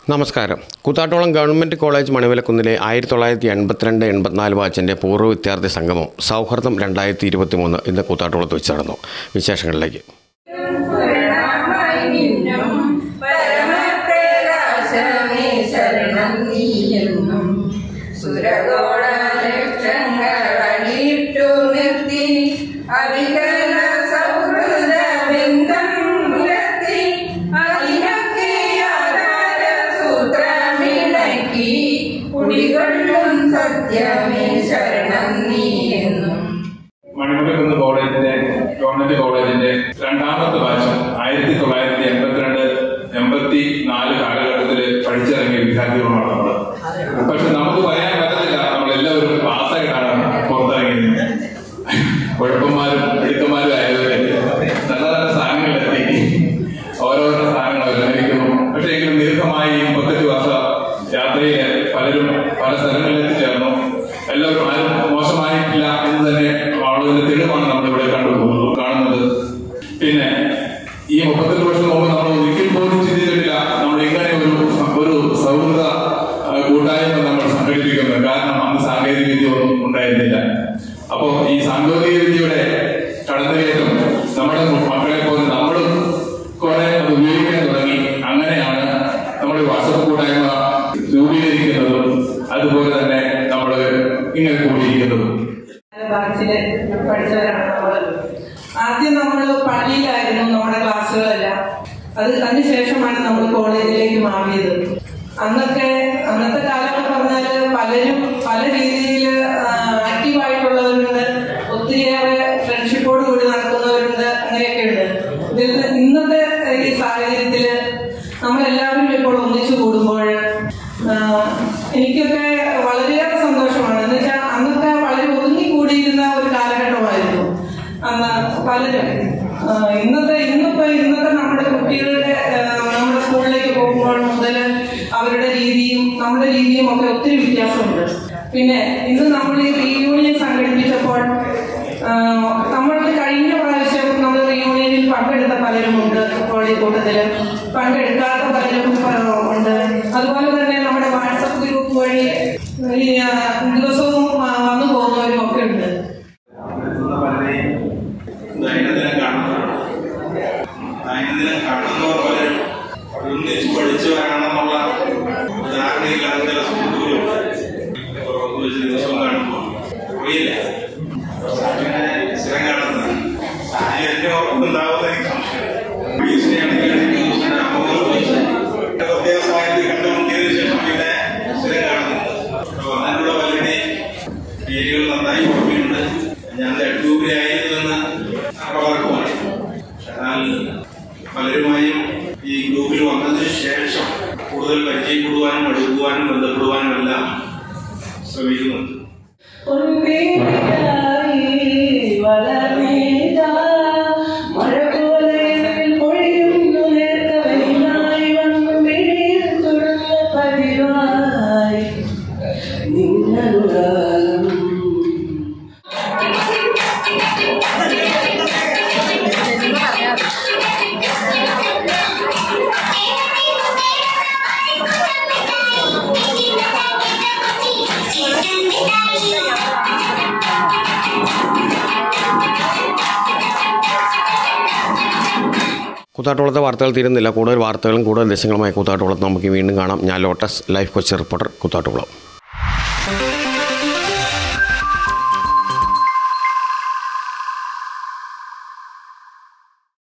നമസ്കാരം കൂത്താട്ടോളം government college മണിവിലക്കുന്നിലെ ആയിരത്തി തൊള്ളായിരത്തി എൺപത്തിരണ്ട് എൺപത്തിനാല് ബാച്ചിൻ്റെ പൂർവ്വ വിദ്യാർത്ഥി സംഗമം സൗഹൃദം രണ്ടായിരത്തി ഇരുപത്തി മൂന്ന് ഇന്ന് കൂത്താട്ടോളത്ത് വെച്ച് നടന്നു വിശേഷങ്ങളിലേക്ക് ശരണമായിന്നും പരമപ്രകാശമേ ശരണം നീയെന്നും സുരഗോള ലക്ഷങ്ങൾ അണിയിട്ടു നിർത്തി അവികല സൗഹൃദ ബന്ധം പുലർത്തി അതിനൊക്കെ ആധാര സൂത്രമിണക്കി കുടികൊള്ളും സത്യമേ ശരണം നീയെന്നും മണിമലക്കുന്ന് കോളേജിന്റെ ഗവൺമെന്റ് കോളേജിന്റെ രണ്ടാമത്തെ ബാച്ച് ആയിരത്തി തൊള്ളായിരത്തി എൺപത്തിരണ്ട് എൺപത്തി നാല് കാലഘട്ടത്തിൽ പഠിച്ചിറങ്ങിയ വിദ്യാർത്ഥികളുമാണ് നമ്മൾ പക്ഷെ നമുക്ക് പറയാൻ പറ്റത്തില്ല നമ്മളെല്ലാവരും പാസ്സായിട്ടാണ് പുറത്തിറങ്ങിയത് കുഴപ്പന്മാരും എടുക്കന്മാരും ആയതുകൊണ്ട് നല്ല നല്ല സ്ഥാനങ്ങളിലെത്തി ഓരോരോ സ്ഥാനങ്ങൾ വിലമരിക്കുന്നു പക്ഷെ എങ്കിലും ദീർഘമായി മുപ്പത്തെട്ട് വർഷ യാത്രയിൽ പലരും പല സ്ഥലങ്ങളിൽ എത്തിച്ചേർന്നു എല്ലാവരും ആരും മോശമായിട്ടില്ല എന്ന് തന്നെ ആളുകളുടെ തെളിവാണ് നമ്മളിവിടെ കണ്ടു കാണുന്നത് പിന്നെ ഈ മുപ്പത്തെട്ട് വർഷം മുമ്പ് നമ്മൾ ഒരിക്കൽ പോലും ചിന്തിച്ചിട്ടില്ല നമ്മൾ ഇങ്ങനെ ഒരു ഒരു സൗഹൃദ ആ, കൂട്ടായ്മ നമ്മൾ സംഘടിപ്പിക്കുന്നത് കാരണം അന്ന് സാങ്കേതിക വിദ്യ ഒന്നും ഉണ്ടായിരുന്നില്ല അപ്പോ ഈ സാങ്കേതിക വിദ്യയുടെ കടന്നുകയറ്റം നമ്മുടെ മക്കളെ പോലെ നമ്മളും കുറെ അത് ഉപയോഗിക്കാൻ തുടങ്ങി അങ്ങനെയാണ് നമ്മൾ വാട്സപ്പ് കൂട്ടായ്മ രൂപീകരിക്കുന്നതും അതുപോലെ തന്നെ നമ്മൾ ഇങ്ങനെ കൂടിയിരിക്കുന്നതും ബാച്ചില് പഠിച്ചവരാണ് നമ്മള് ആദ്യം നമ്മൾ പള്ളിയിലായിരുന്നു നമ്മുടെ ക്ലാസ്സുകളെല്ലാം അത് അതിനുശേഷമാണ് നമ്മൾ കോളേജിലേക്ക് മാറിയത് അന്നൊക്കെ അന്നത്തെ കാലം എന്ന് പറഞ്ഞാല് പലരും പല രീതിയിൽ ആക്റ്റീവ് ആയിട്ടുള്ളവരുണ്ട് ഒത്തിരിയേറെ ഫ്രണ്ട്ഷിപ്പോട് കൂടി നടക്കുന്നവരുണ്ട് അങ്ങനെയൊക്കെ ഉണ്ട് ഇതിൽ നിന്ന് ഇന്നത്തെ ഈ സാഹചര്യത്തില് നമ്മളെല്ലാവരും ഇപ്പോൾ ഒന്നിച്ചു കൂടുമ്പോൾ ആഹ് എനിക്കൊക്കെ വളരെയേറെ സന്തോഷമാണ് എന്ന് വെച്ചാൽ അന്നൊക്കെ വളരെ ഒതുങ്ങി കൂടിയിരുന്ന ഒരു കാലഘട്ടമായിരുന്നു അന്ന് പലരും ആഹ് ഇന്നത്തെ ഇന്നിപ്പോ ഇന്നത്തെ നമ്മുടെ കുട്ടികളുടെ ആഹ് നമ്മുടെ സ്കൂളിലേക്ക് പോകുമ്പോൾ മുതൽ അവരുടെ രീതിയും നമ്മുടെ രീതിയും ഒക്കെ ഒത്തിരി വ്യത്യാസമുണ്ട് പിന്നെ ഇന്ന് നമ്മൾ ഈ റീയൂണിയൻ സംഘടിപ്പിച്ചപ്പോൾ ആഹ് നമ്മളുടെ കഴിഞ്ഞ പ്രാവശ്യം നമ്മൾ റീയൂണിയനിൽ പങ്കെടുത്ത പലരുമുണ്ട് ഇപ്പോൾ ഈ കൂട്ടത്തില് പങ്കെടുക്കാത്ത പലരും ആഹ് ഉണ്ട് അതുപോലെ തന്നെ നമ്മുടെ വാട്സപ്പ് ഗ്രൂപ്പ് വഴി ഈ ആഹ് ദിവസവും ആഹ് വന്നു പോകുന്നവരും ഒക്കെ ഉണ്ട് എത്തുന്ന പലരെയും ദൈനംദിനം കാണുന്നവരാണ് ദൈനംദിനം കാണുന്നവർ പലരും ഒന്നിച്ച് പഠിച്ചു വരണമെന്നുള്ള ധാരണയിലാണ് ചില സുഹൃത്തുക്കളുണ്ട് പുറത്ത് വെച്ച് ദിവസവും കാണുമ്പോൾ അറിയില്ല പിന്നെ സ്ഥിരം കാണുന്നത് എന്റെ ഓർക്കുന്നുണ്ടാവുന്ന എനിക്ക് സംശയം വീഴ്ചയാണെങ്കിൽ എനിക്ക് ദിവസം അമ്മ വെച്ച് പ്രത്യേക സാഹചര്യത്തിൽ കണ്ടുമുട്ടിയതിനു ശേഷം പിന്നെ സ്ഥിരം കാണുന്നത് അപ്പൊ അതിനുള്ള പലരുടെയും പേരുകൾ നന്നായി ഓർമ്മയുണ്ട് ഞാൻ എട്ടൂരിലായിരുന്നെന്ന് പലർക്കുമാണ് എന്നാൽ പലരുമായും ഈ ഗ്രൂപ്പിൽ വന്നതിന് ശേഷം കൂടുതൽ പരിചയപ്പെടുവാനും അടുക്കുവാനും ബന്ധപ്പെടുവാനും എല്ലാം ശ്രമിക്കുന്നുണ്ട് കൂത്താട്ടോളത്തെ വാർത്തകൾ തീരുന്നില്ല കൂടുതൽ വാർത്തകളും കൂടുതൽ ദൃശ്യങ്ങളുമായി കൂത്താട്ടോളത്ത് നമുക്ക് വീണ്ടും കാണാം ഞാൻ ലോട്ടസ് ലൈഫ് കൊച്ചി റിപ്പോർട്ടർ കൂത്താട്ടോളം